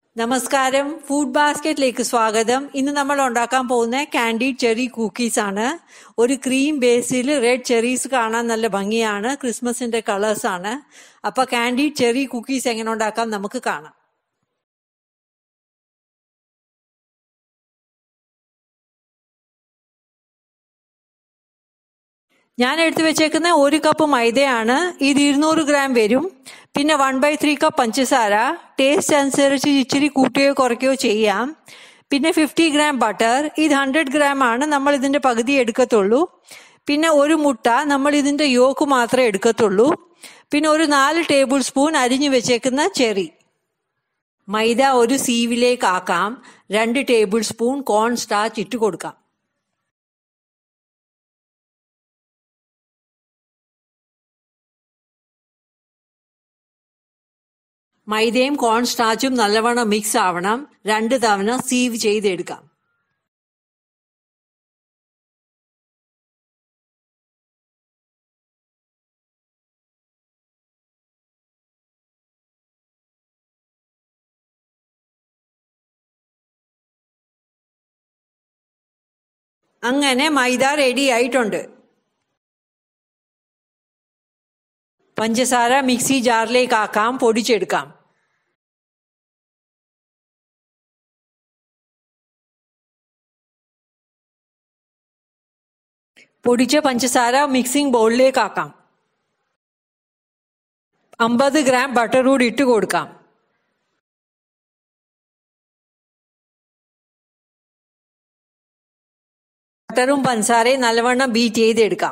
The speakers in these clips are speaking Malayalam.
നമസ്കാരം ഫുഡ് ബാസ്ക്കറ്റിലേക്ക് സ്വാഗതം ഇന്ന് നമ്മൾ ഉണ്ടാക്കാൻ പോകുന്ന കാൻഡീഡ് ചെറി കുക്കീസ് ആണ് ഒരു ക്രീം ബേസിൽ റെഡ് ചെറീസ് കാണാൻ നല്ല ഭംഗിയാണ് ക്രിസ്മസിന്റെ കളേഴ്സ് ആണ് അപ്പൊ കാൻഡീഡ് ചെറി കുക്കീസ് എങ്ങനെ ഉണ്ടാക്കാം നമുക്ക് കാണാം ഞാൻ എടുത്തു വെച്ചേക്കുന്ന ഒരു കപ്പ് മൈദയാണ് ഇത് ഇരുന്നൂറ് ഗ്രാം വരും പിന്നെ വൺ ബൈ ത്രീ കപ്പ് പഞ്ചസാര ടേസ്റ്റ് അനുസരിച്ച് ഇച്ചിരി കൂട്ടുകയോ കുറയ്ക്കുകയോ ചെയ്യാം പിന്നെ ഫിഫ്റ്റി ഗ്രാം ബട്ടർ ഇത് ഹൺഡ്രഡ് ഗ്രാം ആണ് നമ്മൾ ഇതിന്റെ പകുതി എടുക്കത്തുള്ളൂ പിന്നെ ഒരു മുട്ട നമ്മൾ ഇതിന്റെ യോക്ക് മാത്രമേ എടുക്കത്തുള്ളൂ പിന്നെ ഒരു നാല് ടേബിൾ സ്പൂൺ അരിഞ്ഞു വെച്ചേക്കുന്ന ചെറി മൈദ ഒരു സീവിലേക്ക് ആക്കാം രണ്ട് ടേബിൾ സ്പൂൺ കോൺ സ്റ്റാച്ച് ഇട്ട് കൊടുക്കാം മൈദയും കോൺ സ്റ്റാച്ചും നല്ലവണ്ണം മിക്സ് ആവണം രണ്ട് തവണ സീവ് ചെയ്തെടുക്കാം അങ്ങനെ മൈദ റെഡി ആയിട്ടുണ്ട് പഞ്ചസാര മിക്സി ജാറിലേക്ക് ആക്കാം പൊടിച്ചെടുക്കാം പൊടിച്ച പഞ്ചസാര മിക്സിംഗ് ബൗളിലേക്ക് ആക്കാം അമ്പത് ഗ്രാം ബട്ടർ കൂടി ഇട്ട് കൊടുക്കാം ബട്ടറും പഞ്ചസാരയും നല്ലവണ്ണം ബീറ്റ് ചെയ്തെടുക്കാം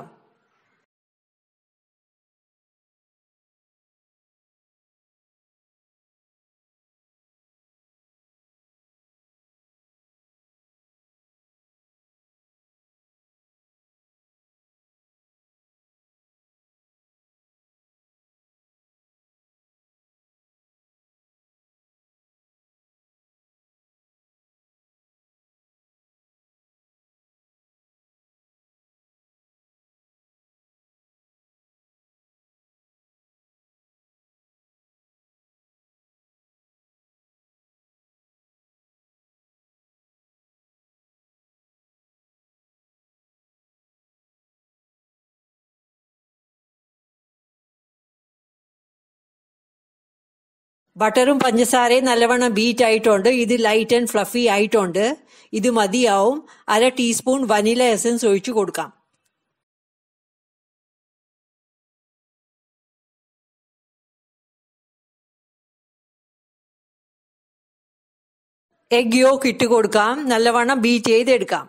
ബട്ടറും പഞ്ചസാരയും നല്ലവണ്ണം ബീറ്റ് ആയിട്ടുണ്ട് ഇത് ലൈറ്റ് ആൻഡ് ഫ്ലഫി ആയിട്ടുണ്ട് ഇത് മതിയാവും അര ടീസ്പൂൺ വനില എസൻസ് ഒഴിച്ചു കൊടുക്കാം എഗ് യോക്ക് ഇട്ട് കൊടുക്കാം നല്ലവണ്ണം ബീറ്റ് ചെയ്തെടുക്കാം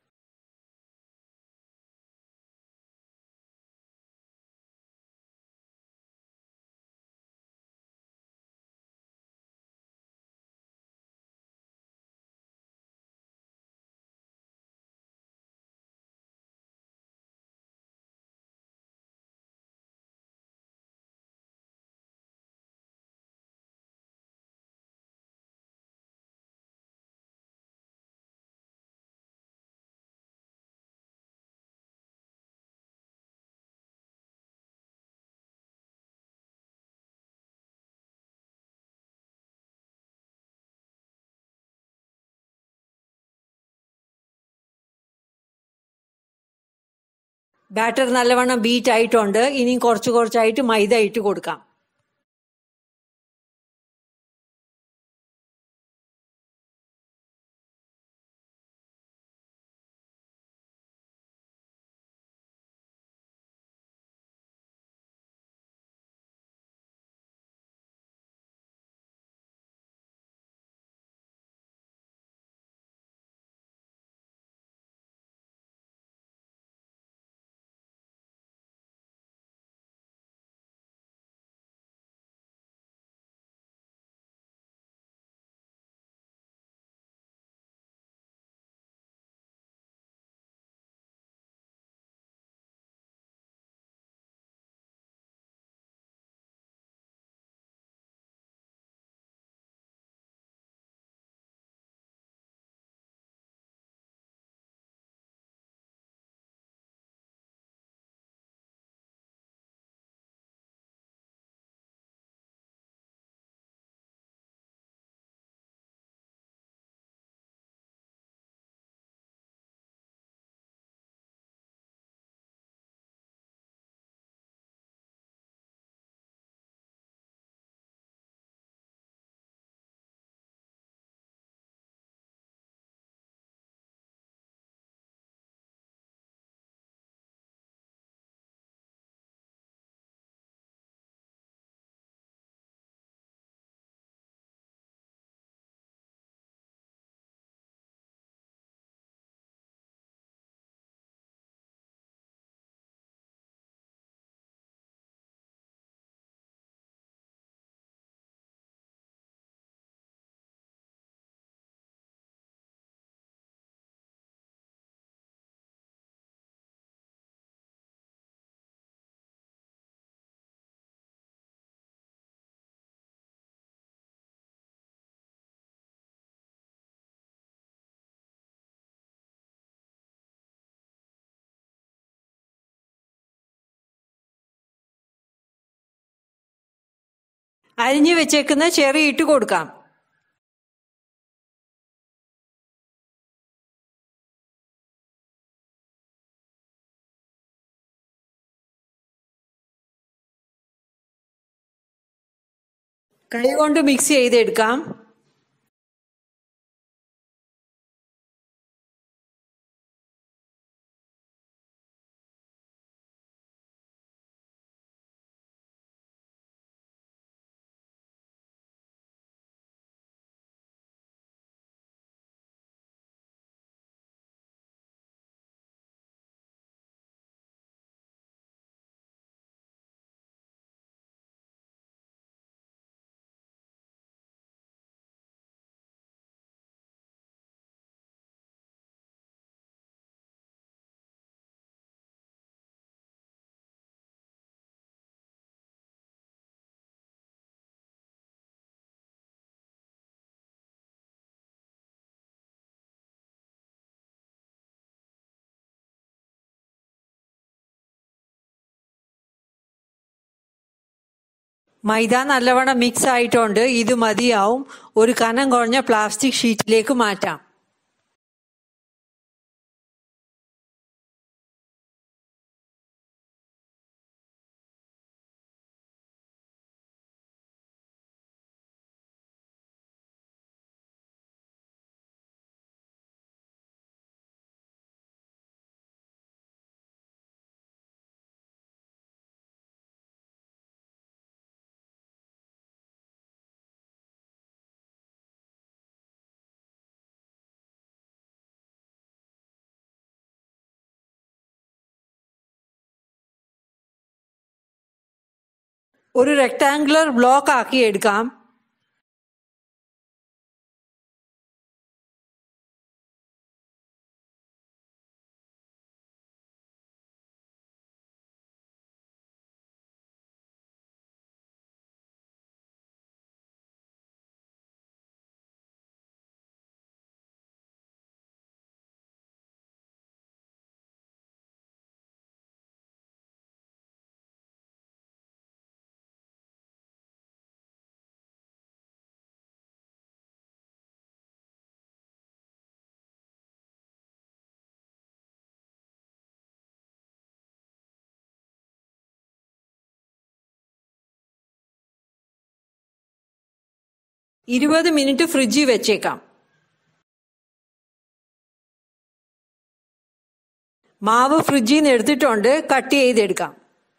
ബാറ്റർ നല്ലവണ്ണം ബീറ്റ് ആയിട്ടുണ്ട് ഇനിയും കുറച്ച് കുറച്ചായിട്ട് മൈദ ഇട്ട് കൊടുക്കാം അരിഞ്ഞു വെച്ചേക്കുന്ന ചെറി ഇട്ട് കൊടുക്കാം കൈകൊണ്ട് മിക്സ് ചെയ്തെടുക്കാം മൈദ നല്ലവണ്ണം മിക്സ് ആയിട്ടുണ്ട് ഇത് മതിയാവും ഒരു കനം കുറഞ്ഞ പ്ലാസ്റ്റിക് ഷീറ്റിലേക്ക് മാറ്റാം ഒരു റെക്ടാങ്കുലർ ബ്ലോക്ക് ആക്കി എടുക്കാം ഇരുപത് മിനിറ്റ് ഫ്രിഡ്ജിൽ വെച്ചേക്കാം മാവ് ഫ്രിഡ്ജിൽ നിന്ന് എടുത്തിട്ടുണ്ട് കട്ട് ചെയ്തെടുക്കാം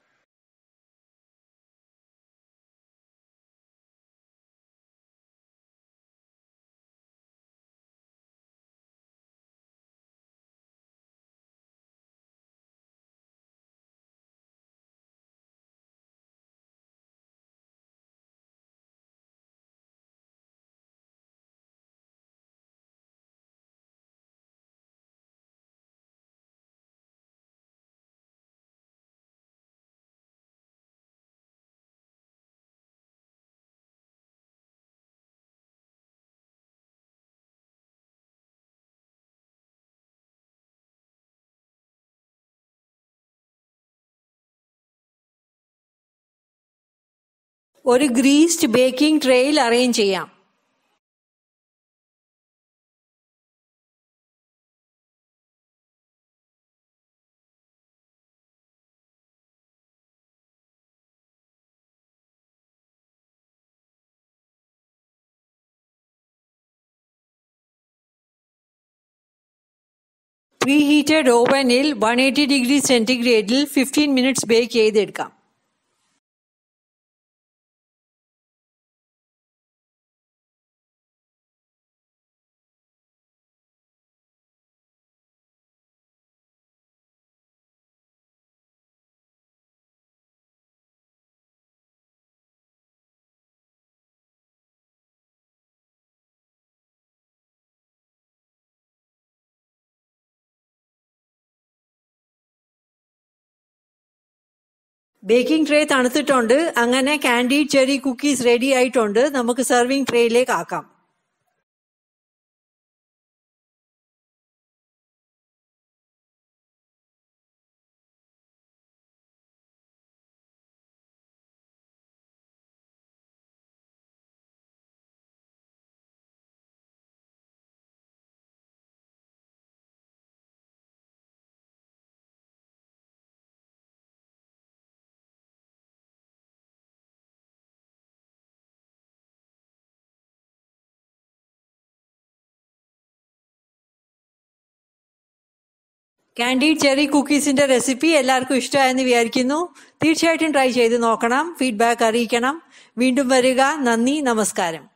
ഒരു ഗ്രീസ്ഡ് ബേക്കിംഗ് ട്രേയിൽ അറേഞ്ച് ചെയ്യാം പ്രീ ഹീറ്റഡ് ഓവനിൽ വൺ എയ്റ്റി ഡിഗ്രി സെൻറ്റിഗ്രേഡിൽ ഫിഫ്റ്റീൻ മിനിറ്റ്സ് ബേക്ക് ചെയ്തെടുക്കാം ബേക്കിംഗ് ട്രേ തണുത്തിട്ടുണ്ട് അങ്ങനെ കാൻഡീഡ് ചെറി കുക്കീസ് റെഡി ആയിട്ടുണ്ട് നമുക്ക് സെർവിങ് ട്രേയിലേക്ക് ആക്കാം കാൻഡീഡ് ചെറി കുക്കീസിന്റെ റെസിപ്പി എല്ലാവർക്കും ഇഷ്ടമായെന്ന് വിചാരിക്കുന്നു തീർച്ചയായിട്ടും ട്രൈ ചെയ്ത് നോക്കണം ഫീഡ്ബാക്ക് അറിയിക്കണം വീണ്ടും വരിക നന്ദി നമസ്കാരം